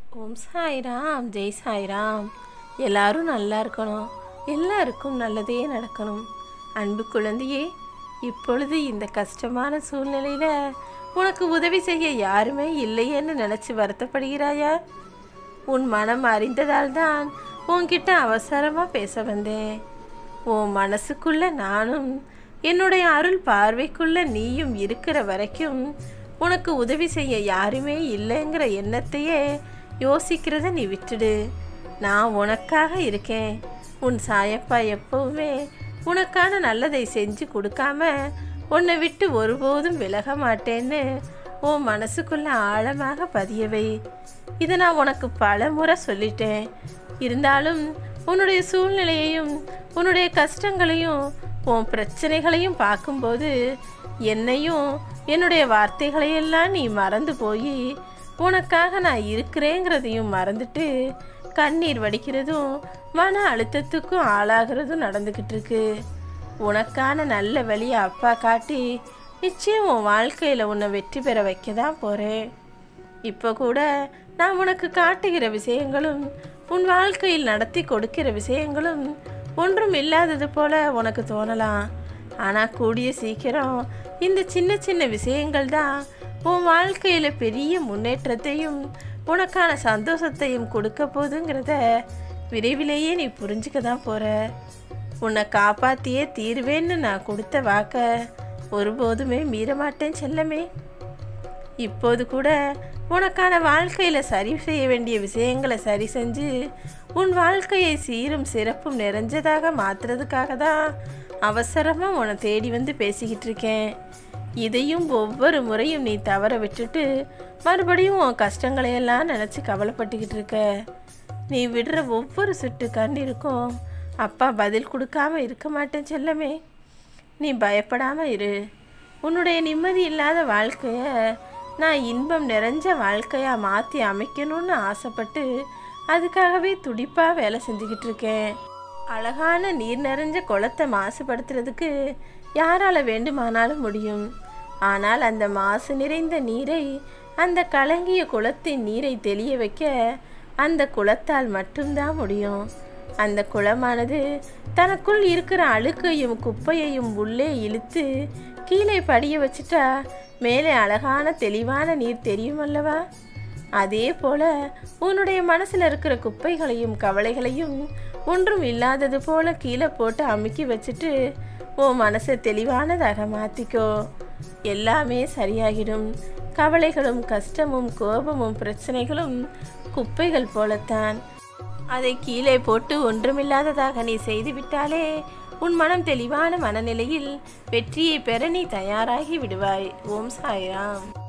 ஓம் சாய்ராம் ஜெய் சாய்ராம் எல்லாரும் நல்லா இருக்கணும் எல்லாருக்கும் நல்லதே நடக்கணும் அன்பு குழந்தையே இப்பொழுது இந்த கஷ்டமான சூழ்நிலையில் உனக்கு உதவி செய்ய யாருமே இல்லையேன்னு நினச்சி வருத்தப்படுகிறாயா உன் மனம் அறிந்ததால் தான் உன்கிட்ட அவசரமாக பேச வந்தேன் உன் மனசுக்குள்ள நானும் என்னுடைய அருள் பார்வைக்குள்ள நீயும் இருக்கிற வரைக்கும் உனக்கு உதவி செய்ய யாருமே இல்லைங்கிற எண்ணத்தையே யோசிக்கிறத நீ விட்டுடு நான் உனக்காக இருக்கேன் உன் சாயப்பா எப்பவுமே உனக்கான நல்லதை செஞ்சு கொடுக்காம உன்னை விட்டு ஒருபோதும் விலக மாட்டேன்னு உன் மனசுக்குள்ள ஆழமாக பதியவை இதை நான் உனக்கு பல முறை சொல்லிட்டேன் இருந்தாலும் உன்னுடைய சூழ்நிலையையும் உன்னுடைய கஷ்டங்களையும் உன் பிரச்சனைகளையும் பார்க்கும்போது என்னையும் என்னுடைய வார்த்தைகளையெல்லாம் நீ மறந்து போய் உனக்காக நான் இருக்கிறேங்கிறதையும் மறந்துட்டு கண்ணீர் வடிக்கிறதும் மன அழுத்தத்துக்கும் ஆளாகிறதும் நடந்துக்கிட்டு இருக்கு உனக்கான நல்ல வழியை அப்பா காட்டி நிச்சயம் உன் வாழ்க்கையில் உன்னை வெற்றி பெற வைக்க தான் போகிறேன் இப்போ கூட நான் உனக்கு காட்டுகிற விஷயங்களும் உன் வாழ்க்கையில் நடத்தி கொடுக்கிற விஷயங்களும் ஒன்றும் இல்லாதது போல உனக்கு தோணலாம் ஆனால் கூடிய சீக்கிரம் இந்த சின்ன சின்ன விஷயங்கள் தான் உன் வாழ்க்கையில் பெரிய முன்னேற்றத்தையும் உனக்கான சந்தோஷத்தையும் கொடுக்க போதுங்கிறத விரைவிலேயே நீ புரிஞ்சுக்க தான் போகிற உன்னை காப்பாற்றியே தீருவேன்னு நான் கொடுத்த வாக்க ஒருபோதுமே மீற மாட்டேன் செல்லமே இப்போது கூட உனக்கான வாழ்க்கையில் சரி செய்ய வேண்டிய விஷயங்களை சரி செஞ்சு உன் வாழ்க்கையை சீரும் சிறப்பும் நிறைஞ்சதாக மாற்றுறதுக்காக தான் அவசரமாக உன்னை தேடி வந்து பேசிக்கிட்டு இருக்கேன் இதையும் ஒவ்வொரு முறையும் நீ தவற விட்டுட்டு மறுபடியும் உன் கஷ்டங்களையெல்லாம் நினச்சி கவலைப்பட்டுக்கிட்டு இருக்க நீ விடுற ஒவ்வொரு சுட்டு கண்ணீருக்கும் அப்பா பதில் கொடுக்காம இருக்க மாட்டேன் செல்லமே நீ பயப்படாமல் இரு உன்னுடைய நிம்மதி இல்லாத வாழ்க்கையை நான் இன்பம் நிறைஞ்ச வாழ்க்கையாக மாற்றி அமைக்கணும்னு ஆசைப்பட்டு அதுக்காகவே துடிப்பாக வேலை செஞ்சுக்கிட்டு இருக்கேன் அழகான நீர் நிறைஞ்ச குளத்தை மாசுபடுத்துறதுக்கு யாரால் வேண்டுமானாலும் முடியும் ஆனால் அந்த மாசு நிறைந்த நீரை அந்த கலங்கிய குளத்தின் நீரை தெளிய வைக்க அந்த குளத்தால் மட்டும்தான் முடியும் அந்த குளமானது தனக்குள் இருக்கிற அழுக்கையும் குப்பையையும் உள்ளே இழுத்து கீழே படிய வச்சுட்டா மேலே அழகான தெளிவான நீர் தெரியும் அல்லவா அதே போல உன்னுடைய மனசில் இருக்கிற குப்பைகளையும் கவலைகளையும் ஒன்றும் இல்லாதது போல கீழே போட்டு அமுக்கி வச்சுட்டு உன் மனசை தெளிவானதாக மாற்றிக்கோ எல்லாமே சரியாகிடும் கவலைகளும் கஷ்டமும் கோபமும் பிரச்சனைகளும் குப்பைகள் போலத்தான் அதை கீழே போட்டு ஒன்றுமில்லாததாக நீ செய்துவிட்டாலே உன் மனம் தெளிவான மனநிலையில் வெற்றியை பெற நீ தயாராகி விடுவாய் ஓம் சாய்ராம்